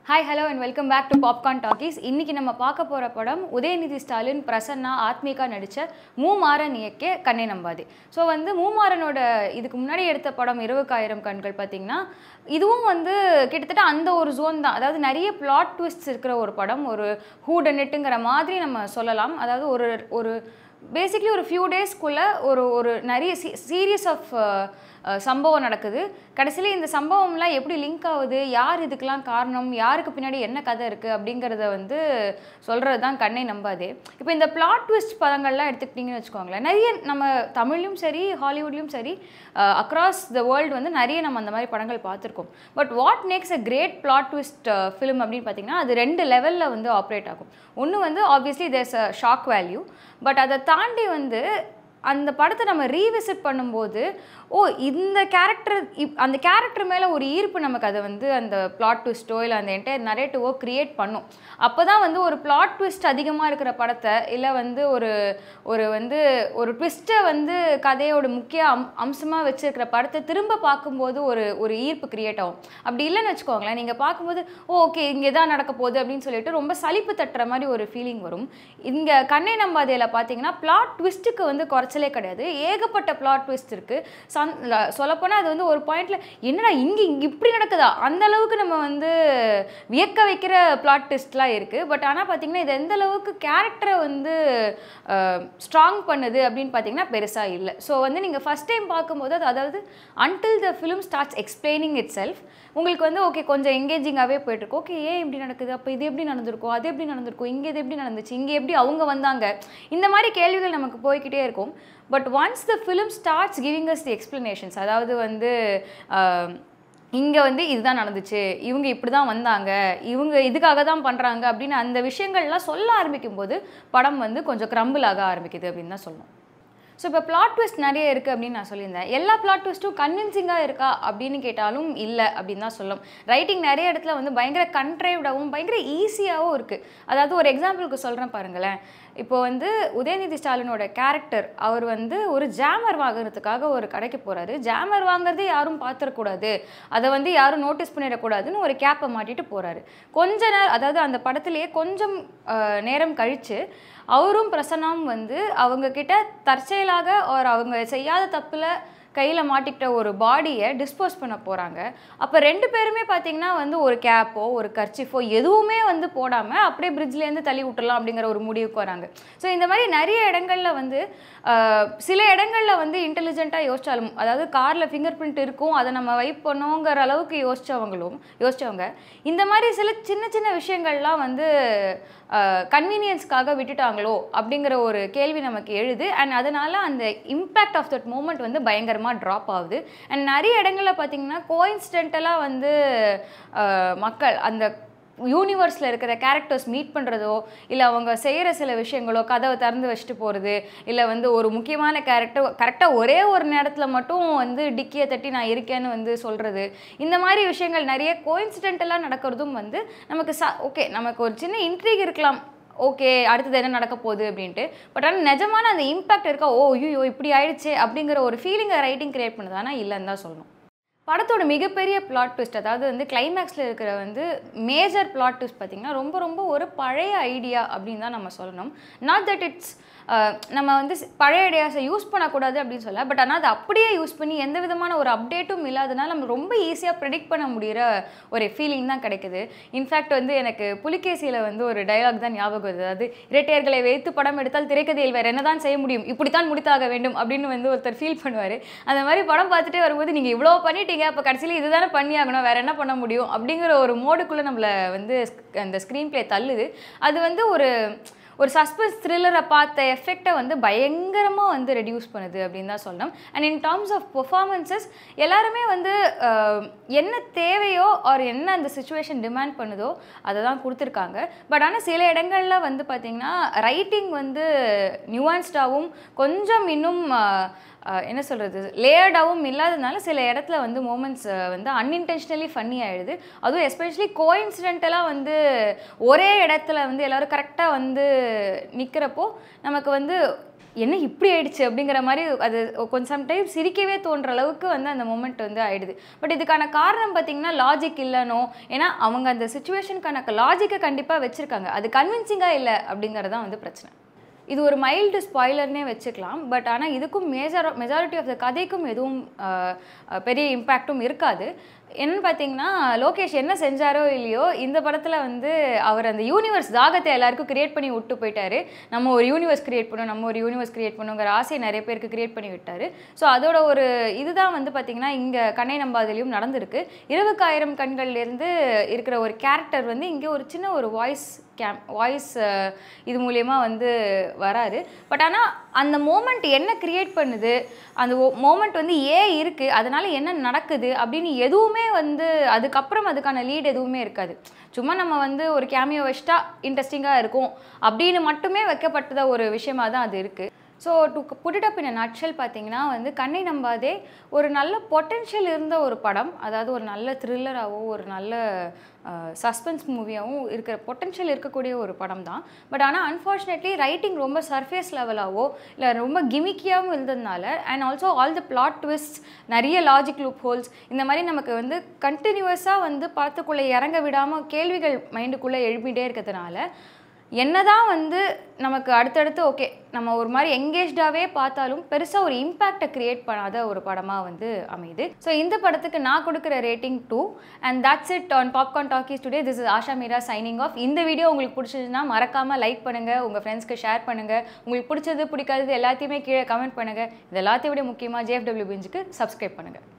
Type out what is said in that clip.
hi hello and welcome back to Popcorn Talkies இன்னைக்கு நம்ம பார்க்க போகிற படம் உதயநிதி ஸ்டாலின் பிரசன்னா ஆத்மிகா நடித்த மூமாறன் இயக்கிய கண்ணை நம்பாதே ஸோ வந்து மூமாறனோட இதுக்கு முன்னாடி எடுத்த படம் இருபக்காயிரம் கண்கள் பார்த்தீங்கன்னா இதுவும் வந்து கிட்டத்தட்ட அந்த ஒரு ஜோன் தான் அதாவது நிறைய பிளாட் ட்விஸ்ட்ஸ் இருக்கிற ஒரு படம் ஒரு ஹூடனெட்டுங்கிற மாதிரி நம்ம சொல்லலாம் அதாவது ஒரு ஒரு பேசிக்லி ஒரு ஃபியூ டேஸ்க்குள்ளே ஒரு ஒரு நிறைய சீ சீரியஸ் ஆஃப் சம்பவம் நடக்குது கடைசியில் இந்த சம்பவம்லாம் எப்படி லிங்க் ஆகுது யார் இதுக்கெல்லாம் காரணம் யாருக்கு பின்னாடி என்ன கதை இருக்குது அப்படிங்கிறத வந்து சொல்கிறது தான் கண்ணை நம்பாதே இப்போ இந்த பிளாட் ட்விஸ்ட் படங்கள்லாம் எடுத்துக்கிட்டிங்கன்னு வச்சுக்கோங்களேன் நிறைய நம்ம தமிழ்லையும் சரி ஹாலிவுட்லேயும் சரி அக்ராஸ் த வேர்ல்டு வந்து நிறைய நம்ம அந்த மாதிரி படங்கள் பார்த்துருக்கோம் but what makes a great plot twist film அப்படின்னு பார்த்தீங்கன்னா அது ரெண்டு லெவலில் வந்து ஆப்ரேட் ஆகும் ஒன்று வந்து obviously there's a shock value but அதை தாண்டி வந்து அந்த படத்தை நம்ம ரீவிசிட் பண்ணும்போது ஓ இந்த கேரக்டர் இப் அந்த கேரக்டர் மேலே ஒரு ஈர்ப்பு நமக்கு அதை வந்து அந்த பிளாட் ட்விஸ்ட்டோ இல்லை அந்த என்டையர் நரேட்டிவோ க்ரியேட் பண்ணும் அப்போ தான் வந்து ஒரு பிளாட் ட்விஸ்ட் அதிகமாக இருக்கிற படத்தை இல்லை வந்து ஒரு ஒரு வந்து ஒரு ட்விஸ்ட்டை வந்து கதையோட முக்கிய அம் அம்சமாக வச்சுருக்கிற படத்தை திரும்ப பார்க்கும்போது ஒரு ஒரு ஈர்ப்பு க்ரியேட் ஆகும் அப்படி இல்லைன்னு வச்சுக்கோங்களேன் நீங்கள் பார்க்கும்போது ஓ ஓகே இங்கே தான் நடக்க போகுது அப்படின்னு சொல்லிட்டு ரொம்ப சலிப்பு தட்டுற மாதிரி ஒரு ஃபீலிங் வரும் இங்கே கண்ணை நம்பாதையில் பார்த்தீங்கன்னா பிளாட் ட்விஸ்ட்டுக்கு வந்து குறைச்சலே கிடையாது ஏகப்பட்ட பிளாட் ட்விஸ்ட் இருக்குது சன் சொல்லப்போனால் அது வந்து ஒரு பாயிண்டில் என்னடா இங்கே இங்கே இப்படி நடக்குதா அந்த அளவுக்கு நம்ம வந்து வியக்க வைக்கிற பிளாட் ட்விஸ்ட்லாம் இருக்குது பட் ஆனால் பார்த்தீங்கன்னா இது எந்த அளவுக்கு கேரக்டரை வந்து ஸ்ட்ராங் பண்ணுது அப்படின்னு பார்த்தீங்கன்னா பெருசாக இல்லை ஸோ வந்து நீங்கள் ஃபஸ்ட் டைம் பார்க்கும்போது அது அதாவது until the film starts explaining itself உங்களுக்கு வந்து ஓகே கொஞ்சம் எங்கேஜிங்காகவே போயிட்டுருக்கு ஓகே ஏன் இப்படி நடக்குது அப்போ இது எப்படி நடந்திருக்கும் அது எப்படி நடந்திருக்கும் இங்கே இது எப்படி நடந்துச்சு இங்கே எப்படி அவங்க வந்தாங்க இந்த மாதிரி கேள்விகள் நமக்கு போய்கிட்டே இருக்கும் but once the film starts giving us the explanations அதாவது வந்து இங்கே வந்து இதுதான் நடந்துச்சு இவங்க இப்படி தான் வந்தாங்க இவங்க இதுக்காக தான் பண்ணுறாங்க அப்படின்னு அந்த விஷயங்கள்லாம் சொல்ல ஆரம்பிக்கும் போது படம் வந்து கொஞ்சம் க்ரம்பிள் ஆக ஆரம்பிக்குது அப்படின்னு தான் சொல்லணும் ஸோ இப்போ பிளாட் ட்விஸ்ட் நிறைய இருக்குது அப்படின்னு நான் சொல்லியிருந்தேன் எல்லா பிளாட் ட்விஸ்ட்டும் கன்வின்சிங்காக இருக்கா அப்படின்னு கேட்டாலும் இல்லை அப்படின்னு தான் சொல்லும் ரைட்டிங் நிறைய இடத்துல வந்து பயங்கர கண்ட்ரைவ்டாகவும் பயங்கர ஈஸியாகவும் இருக்குது அதாவது ஒரு எக்ஸாம்பிளுக்கு சொல்கிறேன் பாருங்களேன் இப்போ வந்து உதயநிதி ஸ்டாலினோட கேரக்டர் அவர் வந்து ஒரு ஜாமர் வாங்குறதுக்காக ஒரு கடைக்கு போகிறாரு ஜாமர் வாங்குறதே யாரும் பார்த்துடக்கூடாது அதை வந்து யாரும் நோட்டீஸ் பண்ணிடக்கூடாதுன்னு ஒரு கேப்பை மாட்டிட்டு போகிறாரு கொஞ்ச நேரம் அதாவது அந்த படத்துலேயே கொஞ்சம் நேரம் கழித்து அவரும் பிரசன்னாவும் வந்து அவங்க கிட்ட தற்செயலாக ஒரு அவங்க செய்யாத தப்பில் கையில் மாட்டிக்கிட்ட ஒரு பாடியை டிஸ்போஸ் பண்ண போகிறாங்க அப்போ ரெண்டு பேருமே பார்த்தீங்கன்னா வந்து ஒரு கேப்போ ஒரு கர்ச்சிஃபோ எதுவுமே வந்து போடாமல் அப்படியே பிரிட்ஜ்லேருந்து தள்ளி விட்டுடலாம் அப்படிங்கிற ஒரு முடிவுக்கு வராங்க ஸோ இந்த மாதிரி நிறைய இடங்களில் வந்து சில இடங்களில் வந்து இன்டெலிஜென்ட்டாக யோசிச்சாலும் அதாவது காரில் ஃபிங்கர் பிரிண்ட் இருக்கும் அதை நம்ம வைப் பண்ணோங்கிற அளவுக்கு யோசித்தவங்களும் யோசித்தவங்க இந்த மாதிரி சில சின்ன சின்ன விஷயங்கள்லாம் வந்து கன்வீனியன்ஸ்க்காக விட்டுட்டாங்களோ அப்படிங்கிற ஒரு கேள்வி நமக்கு எழுது அண்ட் அதனால் அந்த இம்பேக்ட் ஆஃப் தட் மூமெண்ட் வந்து பயங்கரமாக ட்ராப் ஆகுது அண்ட் நிறைய இடங்களில் பார்த்தீங்கன்னா கோயின்சிடென்டலாக வந்து மக்கள் அந்த யூனிவர்ஸில் இருக்கிற கேரக்டர்ஸ் மீட் பண்ணுறதோ இல்லை அவங்க செய்கிற சில விஷயங்களோ கதவை திறந்து வச்சுட்டு போகிறது இல்லை வந்து ஒரு முக்கியமான கேரக்டர் கரெக்டாக ஒரே ஒரு நேரத்தில் மட்டும் வந்து டிக்கியை தட்டி நான் இருக்கேன்னு வந்து சொல்கிறது இந்த மாதிரி விஷயங்கள் நிறைய கோயின்சிடென்டலாக நடக்கிறதும் வந்து நமக்கு ச ஓகே நமக்கு ஒரு சின்ன இன்ட்ரீக் இருக்கலாம் ஓகே அடுத்தது என்ன நடக்க போகுது அப்படின்ட்டு பட் ஆனால் நிஜமான அந்த இம்பாக்ட் இருக்கா ஓ ஐயோ இப்படி ஆயிடுச்சு அப்படிங்கிற ஒரு ஃபீலிங்கை ரைட்டிங் கிரியேட் பண்ணுதானா இல்லைன்னு தான் சொல்லணும் படத்தோட மிகப்பெரிய பிளாட் ட்விஸ்ட் அதாவது வந்து கிளைமேக்ஸில் இருக்கிற வந்து மேஜர் பிளாட் ட்விஸ்ட் பார்த்திங்கன்னா ரொம்ப ரொம்ப ஒரு பழைய ஐடியா அப்படின்னு தான் நம்ம சொல்லணும் நாட் தட் இட்ஸ் நம்ம வந்து பழைய ஐடியாஸை யூஸ் பண்ணக்கூடாது அப்படின்னு சொல்ல பட் ஆனால் அதை அப்படியே யூஸ் பண்ணி எந்த விதமான ஒரு அப்டேட்டும் இல்லாதனால நம்ம ரொம்ப ஈஸியாக ப்ரெடிக்ட் பண்ண முடிகிற ஒரு ஃபீலிங் தான் கிடைக்குது இன்ஃபேக்ட் வந்து எனக்கு புலிகேசியில் வந்து ஒரு டைலாக் தான் ஞாபகம் வருது அதாவது இரட்டையர்களை வைத்து படம் எடுத்தால் திரைக்கதையில் வேறு என்ன தான் செய்ய முடியும் இப்படித்தான் முடித்தாக வேண்டும் அப்படின்னு வந்து ஒருத்தர் ஃபீல் பண்ணுவார் அந்த மாதிரி படம் பார்த்துட்டே வரும்போது நீங்கள் இவ்வளோ பண்ணிட்டீங்க அப்போ கடைசியில் இதுதானே பண்ணி ஆகணும் வேறு என்ன பண்ண முடியும் அப்படிங்கிற ஒரு மோடுக்குள்ளே நம்மளை வந்து அந்த ஸ்க்ரீன் ப்ளே தள்ளுது அது வந்து ஒரு ஒரு சஸ்பென்ஸ் த்ரில்லரை பார்த்த எஃபெக்டை வந்து பயங்கரமாக வந்து ரெடியூஸ் பண்ணுது அப்படின்னு தான் சொல்லணும் and in terms of performances எல்லாருமே வந்து என்ன தேவையோ ஆர் என்ன அந்த சுச்சுவேஷன் டிமாண்ட் பண்ணுதோ அதை தான் கொடுத்துருக்காங்க பட் ஆனால் சில இடங்களில் வந்து பார்த்திங்கன்னா ரைட்டிங் வந்து நியூவான்ஸ்டாகவும் கொஞ்சம் இன்னும் என்ன சொல்கிறது லேயர்டாகவும் இல்லாததுனால சில இடத்துல வந்து மூமெண்ட்ஸ் வந்து அன்இன்டென்ஷனலி ஃபன்னி ஆகிடுது அதுவும் எஸ்பெஷலி கோயின்சிடென்டலாக வந்து ஒரே இடத்துல வந்து எல்லோரும் கரெக்டாக வந்து நிற்கிறப்போ நமக்கு வந்து என்ன இப்படி ஆயிடுச்சு அப்படிங்கிற மாதிரி அது கொஞ்சம் சம்டைம் சிரிக்கவே தோன்ற அளவுக்கு வந்து அந்த மூமெண்ட் வந்து ஆயிடுது பட் இதுக்கான காரணம் பார்த்தீங்கன்னா லாஜிக் இல்லைனோ ஏன்னா அவங்க அந்த சுச்சுவேஷனுக்கான லாஜிக்கை கண்டிப்பாக வச்சுருக்காங்க அது கன்வின்சிங்காக இல்லை அப்படிங்கிறது தான் வந்து பிரச்சனை இது ஒரு மைல்டு ஸ்பாய்லர்னே வச்சுக்கலாம் பட் ஆனால் இதுக்கும் மேஜர் மெஜாரிட்டி ஆஃப் த கதைக்கும் எதுவும் அஹ், அஹ், பெரிய இம்பேக்ட்டும் இருக்காது என்னன்னு பார்த்தீங்கன்னா லோகேஷ் என்ன செஞ்சாரோ இல்லையோ இந்த படத்தில் வந்து அவர் அந்த யூனிவர்ஸ் தாகத்தை எல்லாருக்கும் கிரியேட் பண்ணி விட்டு போயிட்டாரு நம்ம ஒரு யூனிவர்ஸ் கிரியேட் பண்ணணும் நம்ம ஒரு யூனிவர்ஸ் கிரியேட் பண்ணுங்கிற ஆசையை நிறைய பேருக்கு கிரியேட் பண்ணி விட்டாரு ஸோ அதோட ஒரு இதுதான் வந்து பார்த்தீங்கன்னா இங்கே கண்ணை நம்பாதலையும் நடந்திருக்கு இருபக்காயிரம் கண்கள்லேருந்து இருக்கிற ஒரு கேரக்டர் வந்து இங்கே ஒரு சின்ன ஒரு வாய்ஸ் கேம் வாய்ஸ் இது மூலயமா வந்து வராரு பட் ஆனால் அந்த மோமெண்ட் என்ன கிரியேட் பண்ணுது அந்த மோமெண்ட் வந்து ஏன் இருக்குது அதனால என்ன நடக்குது அப்படின்னு எதுவுமே வந்து அதுக்கப்புறம் அதுக்கான லீட் எதுவுமே இருக்காது சும்மா நம்ம வந்து ஒரு கேமியோ வச்சிட்டா இன்ட்ரெஸ்டிங்காக இருக்கும் அப்படின்னு மட்டுமே வைக்கப்பட்டத ஒரு விஷயமா தான் அது இருக்குது so to put it in nutshell பார்த்தீங்கன்னா வந்து கண்ணை நம்பாதே ஒரு நல்ல பொட்டென்ஷியல் இருந்த ஒரு படம் அதாவது ஒரு நல்ல த்ரில்லராகவோ ஒரு நல்ல சஸ்பென்ஸ் மூவியாகவும் இருக்கிற பொட்டென்ஷியல் இருக்கக்கூடிய ஒரு படம் தான் பட் ஆனால் அன்ஃபார்ச்சுனேட்லி ரைட்டிங் ரொம்ப சர்ஃபேஸ் லெவலாகவோ இல்லை ரொம்ப கிமிக்கியாகவும் இருந்ததுனால and also all the plot twist நிறைய லாஜிக் லூப் ஹோல்ஸ் இந்த மாதிரி நமக்கு வந்து கண்டினியூவஸாக வந்து படத்துக்குள்ளே இறங்க விடாமல் கேள்விகள் மைண்டுக்குள்ளே எழுப்பிட்டே இருக்கிறதுனால என்னதான் வந்து நமக்கு அடுத்தடுத்து ஓகே நம்ம ஒரு மாதிரி எங்கேஜ்டாகவே பார்த்தாலும் பெருசாக ஒரு இம்பேக்டை கிரியேட் பண்ணாத ஒரு படமாக வந்து அமையுது ஸோ இந்த படத்துக்கு நான் கொடுக்குற rating two and that's it on Popcorn Talkies today this is Asha Meera signing off இந்த வீடியோ உங்களுக்கு பிடிச்சதுன்னா மறக்காமல் லைக் பண்ணுங்கள் உங்கள் ஃப்ரெண்ட்ஸ்க்கு ஷேர் பண்ணுங்கள் உங்களுக்கு பிடிச்சது பிடிக்காதது எல்லாத்தையுமே கீழே கமெண்ட் பண்ணுங்கள் இது எல்லாத்தையும் விட முக்கியமாக ஜேஎஃப்டபிள்யூ பிஞ்சுக்கு சப்ஸ்கிரைப் பண்ணுங்கள்